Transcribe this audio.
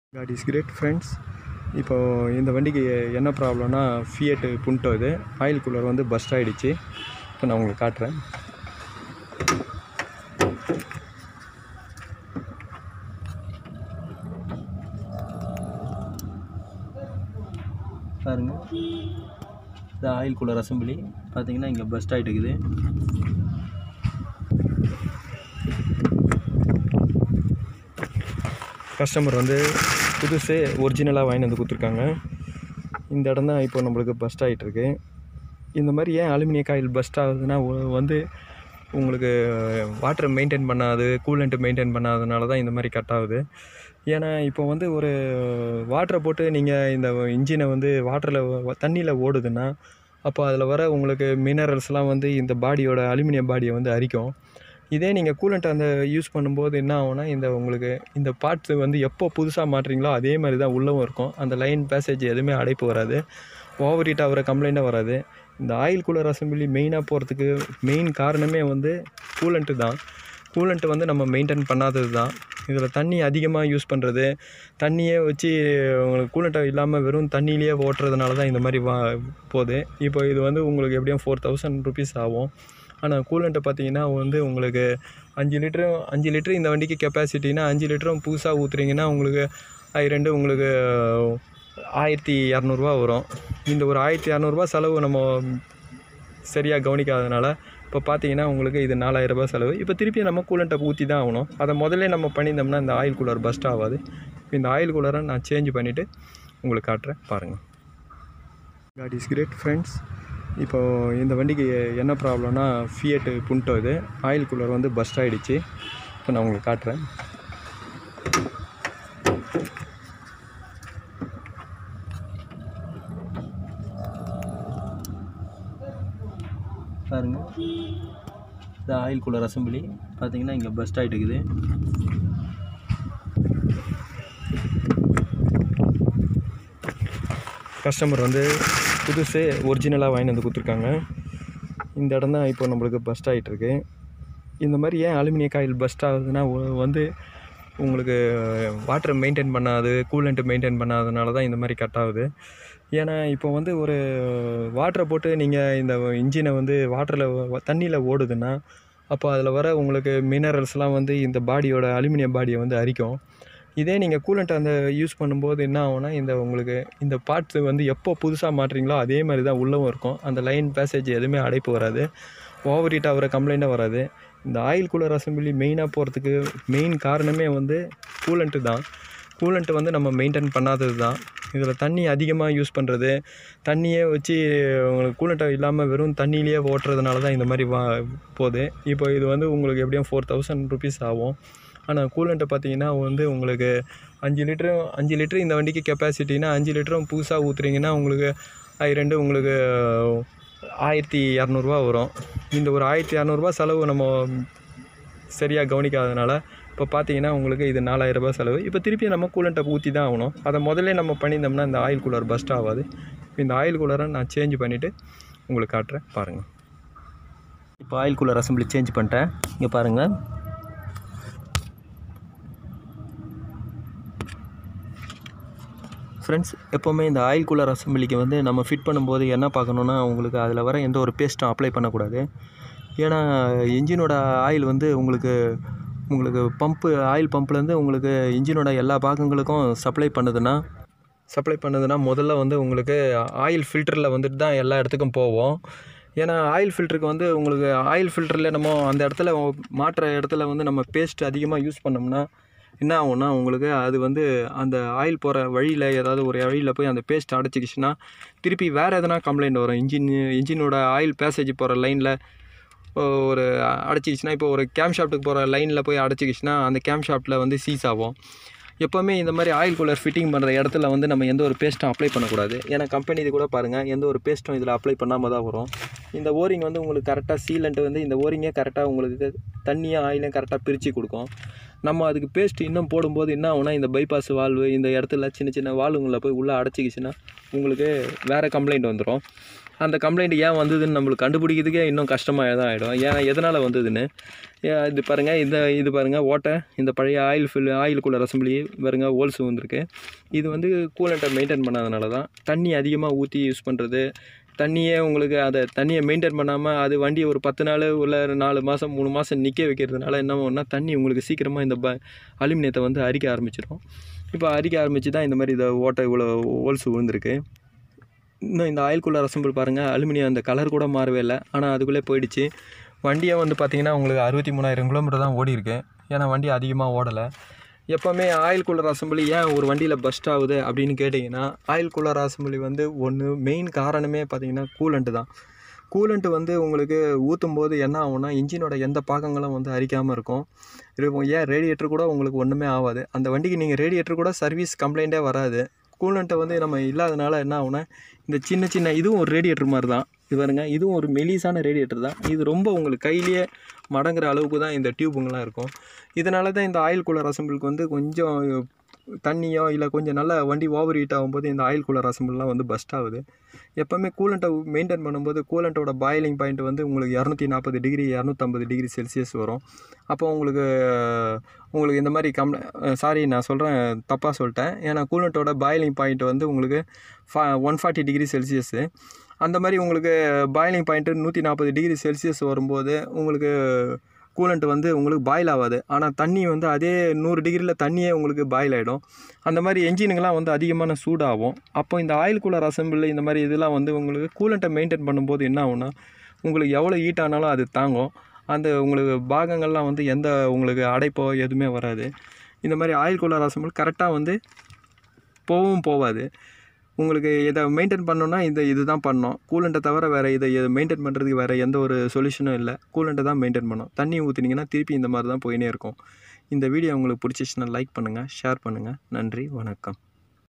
God is great friends இப்போ இந்த வண்டிக்கு என்ன ப்ராப்ளம்னா ஃபியட்டு புண்டோ இது ஆயில் கூலர் வந்து பஸ்ட் ஆகிடுச்சு இப்போ நான் உங்களுக்கு காட்டுறேன் பாருங்க இந்த ஆயில் கூலர் அசம்பிளி பார்த்தீங்கன்னா இங்கே பஸ்ட் ஆகிட்டு இருக்குது கஸ்டமர் வந்து புதுசு ஒரிஜினலாக வாங்கி வந்து கொடுத்துருக்காங்க இந்த இடம் தான் இப்போ நம்மளுக்கு பஸ்ட் ஆகிட்டுருக்கு இந்த மாதிரி ஏன் அலுமினிய காயில் பஸ்ட் ஆகுதுன்னா ஒ- வந்து உங்களுக்கு வாட்டர் மெயின்டைன் பண்ணாது கூலண்ட்டு மெயின்டைன் பண்ணாதனால தான் இந்த மாதிரி கட் ஆகுது ஏன்னா இப்போ வந்து ஒரு வாட்டரை போட்டு நீங்கள் இந்த இன்ஜினை வந்து வாட்டரில் தண்ணியில் ஓடுதுன்னா அப்போ அதில் வர உங்களுக்கு மினரல்ஸ்லாம் வந்து இந்த பாடியோட அலுமினியம் பாடியை வந்து அரிக்கும் இதே நீங்கள் கூலண்ட் அந்த யூஸ் பண்ணும்போது என்ன ஆகும்னா இந்த உங்களுக்கு இந்த பார்ட்ஸ் வந்து எப்போ புதுசாக மாட்டுறீங்களோ அதே மாதிரி தான் உள்ளவும் இருக்கும் அந்த லைன் பேசேஜ் எதுவுமே அடைப்பு வராது ஓவர் ஹீட் ஆகிற கம்ப்ளைண்ட்டும் வராது இந்த ஆயில் கூலர் அசம்பிளி மெயினாக போகிறதுக்கு மெயின் காரணமே வந்து கூலண்ட்டு தான் கூலண்ட்டு வந்து நம்ம மெயின்டைன் பண்ணாதது தான் இதில் தண்ணி அதிகமாக யூஸ் பண்ணுறது தண்ணியே வச்சு உங்களுக்கு கூலண்ட்டை இல்லாமல் வெறும் தண்ணியிலேயே ஓட்டுறதுனால தான் இந்த மாதிரி வா போகுது இப்போ இது வந்து உங்களுக்கு எப்படியும் ஃபோர் தௌசண்ட் ருபீஸ் ஆகும் ஆனால் கூலண்ட்டை பார்த்தீங்கன்னா வந்து உங்களுக்கு அஞ்சு லிட்டரும் அஞ்சு லிட்டரு இந்த வண்டிக்கு கெப்பாசிட்டினா அஞ்சு லிட்டரும் புதுசாக ஊற்றுறீங்கன்னா உங்களுக்கு அது ரெண்டு உங்களுக்கு ஆயிரத்தி இரநூறுவா வரும் இந்த ஒரு ஆயிரத்தி இரநூறுபா செலவு நம்ம சரியாக கவனிக்காதனால இப்போ பார்த்தீங்கன்னா உங்களுக்கு இது நாலாயிரரூபா செலவு இப்போ திருப்பி நம்ம கூலண்ட்டை ஊற்றி தான் ஆகணும் அதை முதல்ல நம்ம பண்ணியிருந்தோம்னா இந்த ஆயில் கூலர் பஸ்ட் ஆகாது இப்போ இந்த ஆயில் கூலரை நான் சேஞ்ச் பண்ணிவிட்டு உங்களுக்கு காட்டுறேன் பாருங்கள் காட் இஸ் கிரேட் ஃப்ரெண்ட்ஸ் இப்போ இந்த வண்டிக்கு என்ன ப்ராப்ளம்னா ஃபியட்டு புண்டோ இது ஆயில் கூலர் வந்து பஸ்ட் ஆகிடுச்சு இப்போ நான் உங்களுக்கு காட்டுறேன் பாருங்க இந்த ஆயில் கூலர் அசம்பிளி பார்த்தீங்கன்னா இங்கே பஸ்ட் ஆகிட்டு இருக்குது கஸ்டமர் வந்து புதுசு ஒரிஜினலாக வாங்கி வந்து கொடுத்துருக்காங்க இந்த இடம் தான் இப்போ நம்மளுக்கு பஸ்ட் ஆகிட்டுருக்கு இந்த மாதிரி ஏன் அலுமினிய காயில் பஸ்ட் ஆகுதுன்னா ஒ- வந்து உங்களுக்கு வாட்டர் மெயின்டைன் பண்ணாது கூலண்ட்டு மெயின்டைன் பண்ணாதனால தான் இந்த மாதிரி கட் ஆகுது ஏன்னா இப்போ வந்து ஒரு வாட்டரை போட்டு நீங்கள் இந்த இன்ஜினை வந்து வாட்டரில் தண்ணியில் ஓடுதுன்னா அப்போ அதில் வர உங்களுக்கு மினரல்ஸ்லாம் வந்து இந்த பாடியோட அலுமினியம் பாடியை வந்து அரிக்கும் இதே நீங்கள் கூலண்ட் அந்த யூஸ் பண்ணும்போது என்ன ஆகும்னா இந்த உங்களுக்கு இந்த பார்ட்ஸ் வந்து எப்போ புதுசாக மாட்டுறீங்களோ அதே மாதிரி தான் உள்ளவும் இருக்கும் அந்த லைன் பேசேஜ் எதுவுமே அடைப்பு வராது ஓவர் ஹீட் ஆகிற கம்ப்ளைண்ட்டும் வராது இந்த ஆயில் கூலர் அசம்பிளி மெயினாக போகிறதுக்கு மெயின் காரணமே வந்து கூலண்ட்டு தான் கூலண்ட்டு வந்து நம்ம மெயின்டைன் பண்ணாதது தான் இதில் தண்ணி அதிகமாக யூஸ் பண்ணுறது தண்ணியே வச்சு உங்களுக்கு கூலண்ட்டை இல்லாமல் வெறும் தண்ணியிலேயே ஓட்டுறதுனால தான் இந்த மாதிரி வா போகுது இப்போ இது வந்து உங்களுக்கு எப்படியும் ஃபோர் தௌசண்ட் ருபீஸ் ஆகும் ஆனால் கூலண்ட்டை பார்த்தீங்கன்னா வந்து உங்களுக்கு அஞ்சு லிட்டரும் அஞ்சு லிட்டரு இந்த வண்டிக்கு கெப்பாசிட்டினா அஞ்சு லிட்டரும் புதுசாக ஊற்றுறீங்கன்னா உங்களுக்கு அது ரெண்டு உங்களுக்கு ஆயிரத்தி இரநூறுவா வரும் இந்த ஒரு ஆயிரத்தி இரநூறுபா செலவு நம்ம சரியாக கவனிக்காதனால இப்போ பார்த்தீங்கன்னா உங்களுக்கு இது நாலாயிரரூபா செலவு இப்போ திருப்பி நம்ம கூலண்ட்டை ஊற்றி தான் ஆகணும் அதை முதல்ல நம்ம பண்ணியிருந்தோம்னா இந்த ஆயில் கூலர் பஸ்ட் ஆகாது இப்போ இந்த ஆயில் கூலரை நான் சேஞ்ச் பண்ணிவிட்டு உங்களுக்கு காட்டுறேன் பாருங்கள் இப்போ ஆயில் கூலர் அசம்பிளி சேஞ்ச் பண்ணிட்டேன் இங்கே பாருங்கள் ஃப்ரெண்ட்ஸ் எப்போவுமே இந்த ஆயில் கூலர் அசம்பிளிக்கு வந்து நம்ம ஃபிட் பண்ணும்போது என்ன பார்க்கணுன்னா உங்களுக்கு அதில் வர எந்த ஒரு பேஸ்ட்டும் அப்ளை பண்ணக்கூடாது ஏன்னா இன்ஜினோட ஆயில் வந்து உங்களுக்கு உங்களுக்கு பம்பு ஆயில் பம்ப்லேருந்து உங்களுக்கு இன்ஜினோட எல்லா பாகங்களுக்கும் சப்ளை பண்ணுதுன்னா சப்ளை பண்ணுதுன்னா முதல்ல வந்து உங்களுக்கு ஆயில் ஃபில்டரில் வந்துட்டு தான் எல்லா இடத்துக்கும் போவோம் ஏன்னா ஆயில் ஃபில்டருக்கு வந்து உங்களுக்கு ஆயில் ஃபில்டரில் நம்ம அந்த இடத்துல மாட்டுற இடத்துல வந்து நம்ம பேஸ்ட் அதிகமாக யூஸ் பண்ணோம்னா என்ன ஆகும்னா உங்களுக்கு அது வந்து அந்த ஆயில் போகிற வழியில் ஏதாவது ஒரு வழியில் போய் அந்த பேஸ்ட் அடைச்சிக்கிச்சுன்னா திருப்பி வேறு எதனா கம்ப்ளைண்ட் வரும் இன்ஜின் இன்ஜினோட ஆயில் பேசேஜ் போகிற லைனில் ஒரு அடைச்சிக்கிச்சுன்னா இப்போ ஒரு கேம் ஷாப்ட்டுக்கு போகிற லைனில் போய் அடைச்சிக்கிச்சுன்னா அந்த கேம் ஷாப்பில் வந்து சீஸ் ஆகும் எப்போவுமே இந்த மாதிரி ஆயில் கூலர் ஃபிட்டிங் பண்ணுற இடத்துல வந்து நம்ம எந்த ஒரு பேஸ்ட்டும் அப்ளை பண்ணக்கூடாது ஏன்னா கம்பெனி இது கூட பாருங்கள் எந்த ஒரு பேஸ்ட்டும் இதில் அப்ளை பண்ணாமல் தான் வரும் இந்த ஓரிங் வந்து உங்களுக்கு கரெக்டாக சீலண்ட்டு வந்து இந்த ஓரிங்கே கரெக்டாக உங்களுக்கு தண்ணியும் ஆயிலையும் கரெக்டாக பிரித்து கொடுக்கும் நம்ம அதுக்கு பேஸ்ட் இன்னும் போடும்போது என்ன ஆகும்னா இந்த பைபாஸ் வால்வு இந்த இடத்துல சின்ன சின்ன வால்வுங்களில் போய் உள்ளே அடைச்சிக்கிச்சுன்னா உங்களுக்கு வேறு கம்ப்ளைண்ட் வந்துடும் அந்த கம்ப்ளைண்ட் ஏன் வந்ததுன்னு நம்மளுக்கு கண்டுபிடிக்கிறதுக்கே இன்னும் கஷ்டமாக தான் ஆகிடும் ஏன் எதனால் வந்ததுன்னு ஏன் இது பாருங்கள் இந்த இது பாருங்கள் ஓட்டை இந்த பழைய oil fill oil cooler assembly பாருங்க ஹோல்ஸ் வந்திருக்கு இது வந்து கூலண்ட்டை மெயின்டைன் பண்ணாதனால தான் தண்ணி அதிகமாக ஊற்றி யூஸ் பண்ணுறது தண்ணியே உங்களுக்கு அதை தண்ணியை மெயின்டைன் பண்ணாமல் அது வண்டியை ஒரு பத்து நாள் உள்ள நாலு மாதம் மூணு மாதம் நிற்க வைக்கிறதுனால என்ன ஆகும்னா தண்ணி உங்களுக்கு சீக்கிரமாக இந்த ப அலுமினியத்தை வந்து அரிக்க ஆரம்பிச்சிடும் இப்போ அரிக்க ஆரம்பிச்சு தான் இந்த மாதிரி இதை ஓட்டை இவ்வளோ ஹோல்ஸ் விழுந்திருக்கு இன்னும் இந்த ஆயில் கூலர் அசம்பிள் பாருங்கள் அலுமினியம் அந்த கலர் கூட மாறவே இல்லை ஆனால் அதுக்குள்ளே போயிடுச்சு வண்டியை வந்து பார்த்திங்கன்னா உங்களுக்கு அறுபத்தி மூணாயிரம் கிலோமீட்டர் தான் ஓடி இருக்கு ஏன்னா வண்டி அதிகமாக ஓடலை எப்போவுமே ஆயில் கூலர் அசம்பிளி ஏன் ஒரு வண்டியில் பஸ்ட் ஆகுது அப்படின்னு கேட்டிங்கன்னா ஆயில் கூலர் அசம்பிளி வந்து ஒன்று மெயின் காரணமே பார்த்திங்கன்னா கூலண்ட்டு தான் கூலண்ட்டு வந்து உங்களுக்கு ஊற்றும் போது என்ன ஆகும்னா இன்ஜினோட எந்த பாகங்களும் வந்து அரிக்காமல் இருக்கும் இருக்கும் ஏன் ரேடியேட்டர் கூட உங்களுக்கு ஒன்றுமே ஆகாது அந்த வண்டிக்கு நீங்கள் ரேடியேட்டர் கூட சர்வீஸ் கம்ப்ளைண்ட்டே வராது கூலண்ட்டை வந்து நம்ம இல்லாதனால என்ன ஆகும்னா இந்த சின்ன சின்ன இதுவும் ஒரு ரேடியேட்டர் மாதிரி தான் இது பாருங்க இதுவும் ஒரு மெலிசான ரேடியேட்டர் தான் இது ரொம்ப உங்களுக்கு கையிலேயே மடங்குற அளவுக்கு தான் இந்த டியூபுங்கெல்லாம் இருக்கும் இதனால தான் இந்த ஆயில் கூலர் அசம்பிளுக்கு வந்து கொஞ்சம் தண்ணியோ இல்லை கொஞ்சம் நல்லா வண்டி ஓவர் ஹீட் ஆகும்போது இந்த ஆயில் கூலர் அசம்பிள்லாம் வந்து பஸ்ட் ஆகுது எப்போவுமே கூலண்ட்டை மெயின்டைன் பண்ணும்போது கூலண்ட்டோட பாயிலிங் பாயிண்ட் வந்து உங்களுக்கு இரநூத்தி நாற்பது டிகிரி இரநூத்தம்பது டிகிரி செல்சியஸ் வரும் அப்போ உங்களுக்கு உங்களுக்கு இந்த மாதிரி கம் சாரி நான் சொல்கிறேன் தப்பாக சொல்லிட்டேன் ஏன்னா கூலண்ட்டோட பாயிலிங் பாயிண்ட் வந்து உங்களுக்கு ஃபா ஒன் ஃபார்ட்டி டிகிரி செல்சியஸு அந்த மாதிரி உங்களுக்கு பாயிலிங் பாயிண்ட்டு நூற்றி நாற்பது டிகிரி செல்சியஸ் வரும்போது உங்களுக்கு கூலண்ட் வந்து உங்களுக்கு பாயில் ஆகாது ஆனால் தண்ணி வந்து அதே நூறு டிகிரியில் தண்ணியே உங்களுக்கு பாயில் ஆகிடும் அந்த மாதிரி என்ஜினுங்கெலாம் வந்து அதிகமான சூடாகும் அப்போ இந்த ஆயில் கூலர் அசம்பிள் இந்த மாதிரி இதெல்லாம் வந்து உங்களுக்கு கூலண்ட்டை மெயின்டைன் பண்ணும்போது என்ன ஆகும்னா உங்களுக்கு எவ்வளோ ஹீட் ஆனாலும் அது தாங்கும் அந்த உங்களுக்கு பாகங்கள்லாம் வந்து எந்த உங்களுக்கு அடைப்போ எதுவுமே வராது இந்த மாதிரி ஆயில் கூலர் அசம்பிள் கரெக்டாக வந்து போகவும் போகாது உங்களுக்கு இதை மெயின்டைன் பண்ணணுன்னா இந்த இது தான் பண்ணணும் கூலண்ட்டை தவிர வேறு இதை மெயின்டைன் பண்ணுறதுக்கு வேறு எந்த ஒரு சொல்யூஷனும் இல்லை கூலண்ட்டை தான் மெயின்டைன் பண்ணணும் தண்ணி ஊற்றுனீங்கன்னா திருப்பி இந்த மாதிரி தான் போயினே இருக்கும் இந்த வீடியோ உங்களுக்கு பிடிச்சிச்சுன்னா லைக் பண்ணுங்கள் ஷேர் பண்ணுங்கள் நன்றி வணக்கம்